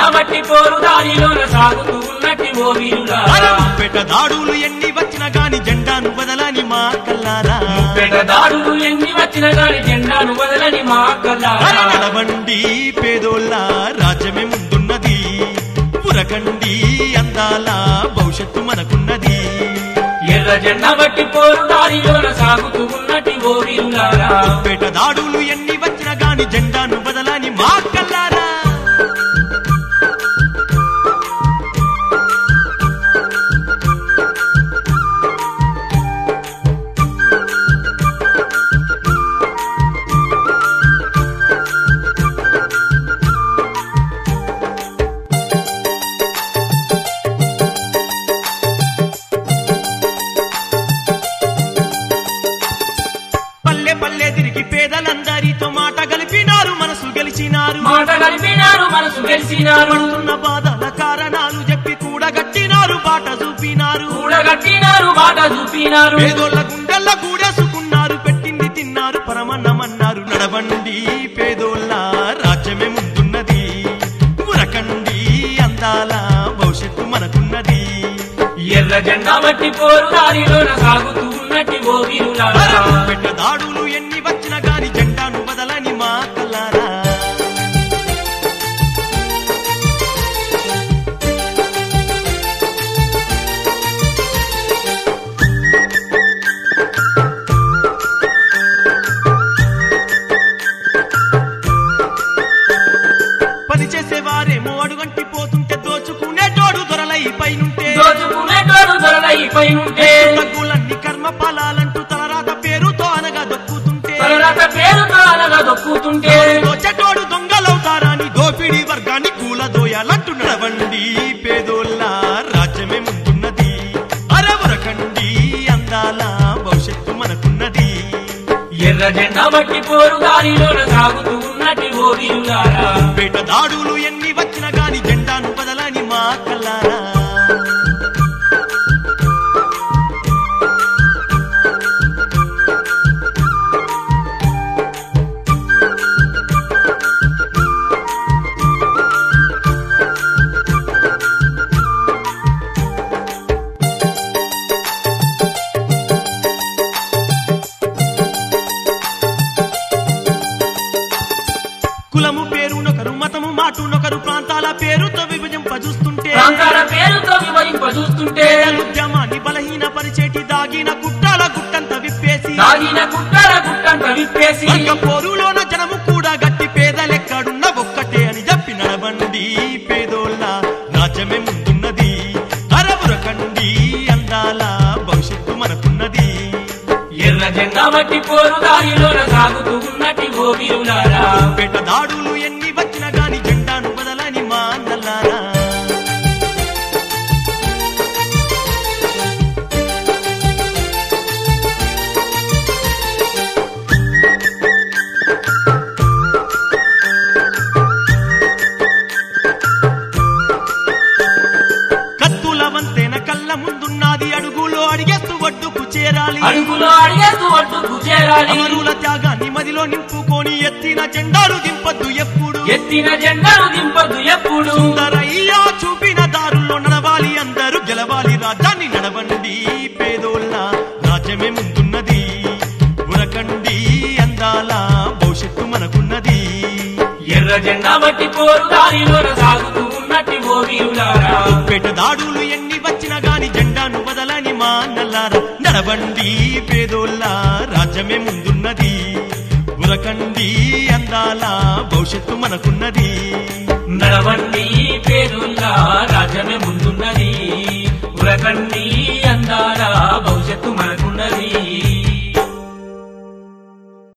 బట్టి పోరు దారిలోన సాగుతూ ఉన్నట్టి ఓ వీరులారా పేట దాడులు ఎన్ని వచ్చినా గాని జెండాను వదలని మా కల్లారా పెద్ద దాడులు ఎన్ని వచ్చిన గాని జెండాను వదలని మా కల్లారా నడవండి పేదోళ్ళ రాజ్యమే ముందున్నది పురకండి అందాల భవిష్యత్తు మనకున్నది ఎర్ర జెండా బట్టి పోరు దారిలోన సాగుతూ ఉన్నట్టి ఓ వీరులారా పేట దాడులు ఎన్ని వచ్చినా గాని జెండాను వదలని మా కల్లారా పల్లె పల్లె తిరిగి పేదలందరితో మాట కలిపినారు మనసు గెలిచినారు మాట కలిపినారు మనసు గెలిచినారు పడుతున్న బాధల కారణాలు చెప్పి కూడా గట్టినారు బాట చూపినారు కూడగట్టినారు బాట చూపినారు పేదోళ్ళ గుండెల్ల గూడేసుకున్నారు పెట్టింది తిన్నారు పరమన్నమన్నారు నడవండి పేదోళ్ళ రాజ్యమే ముందున్నది ఉరకండి అందాల భవిష్యత్తు మనకున్నది ఎర్ర జెండా బట్టి పోరు దారిలోన సాగుతూ ఉన్నట్టి ఓ వీరులారా పెట్ట దాడులు ఎన్ని వచ్చినా గాని జెండాను వదలని మా కల్లారా పని చేసేవారేమో అడుగంటి పోతుంటే దోచుకునే తోడు దొరలై పైనుంటే దోచుకునేటోడు దొరలైపై ఉంటే తగ్గులన్నీ కర్మ ఫలాలంటూ తలరాత పేరుతో అనగా దొక్కుతుంటే తలరాత పేరుతో అనగా దొక్కుతుంటే దోచటోడు దొంగలవుతారని దోపిడీ వర్గాన్ని కూలదోయాలంటూ నడవండి పేదోళ్ళ రాజ్యమే ముందున్నది అరవరకండి అందాల భవిష్యత్తు మనకున్నది ఎర్ర జెండా బట్టి పోరు దారిలోన సాగుతూ ఉన్నట్టి ఓ వీరులారా పేట దాడులు ఎన్ని వచ్చినా గాని జెండాను బదలని మా కల్లారా కులము పేరునొకరు మతము మాటునొకరు ప్రాంతాల పేరుతో విభజింపజూస్తుంటే ప్రాంతాల పేరుతో వివరింప చూస్తుంటే ఉద్యమాన్ని బలహీన పరిచేటి దాగిన గుట్టాల గుట్టంత విప్పేసి తాగిన గుట్టల గుట్టంత విప్పేసి వర్గ పోరులోన జనము కూడా గట్టి పేదలెక్కడున్న ఒక్కటే అని చెప్పి నడవండి పేదోళ్ళ రాజ్యమే ముందున్నది అరవురకండి అందాల భవిష్యత్తు మనకున్నది ఎర్ర జెండా బట్టి పోరు దారిలోన సాగుతూ ఉన్నట్టి ఓ వీరులారా పేట దాడులు ఎన్ని వచ్చినా గాని జెండాను బదలని మా నల్లారా కత్తుల వంతెన కళ్ళ ముందున్నది అడుగులో అడిగేస్తూ ఒడ్డుకు చేరాలి అడుగులో అడిగేస్తూ ఒడ్డుకు చేరాలి అమరుల త్యాగాన్ని మదిలో నింపుకొని ఎత్తిన జెండాలు దింపద్దు ఎప్పుడు ఎత్తిన జెండాను దింపదు ఎప్పుడు సుందరయ్యా చూపిన దారుల్లో నడవాలి అందరూ గెలవాలి రాజ్యాన్ని నడవండి పేదోళ్ళ రాజ్యమే ముందున్నది ఉరకండి అందాల భవిష్యత్తు మనకున్నది ఎర్ర జెండా బట్టి పోరు దారిలోన సాగుతూ ఉన్నట్టి ఓ వీరులారా పేట దాడులు ఎన్ని వచ్చినా గాని జెండాను బదలని మా నల్లారా నడవండి పేదోళ్ళ రాజ్యమే ముందున్నది ఉరకండి అందాల భవిష్యత్తు మనకున్నది నడవండి పేరుల్లా రాజ్యమే ముందున్నది ఉరకండి అందాల భవిష్యత్తు మనకున్నది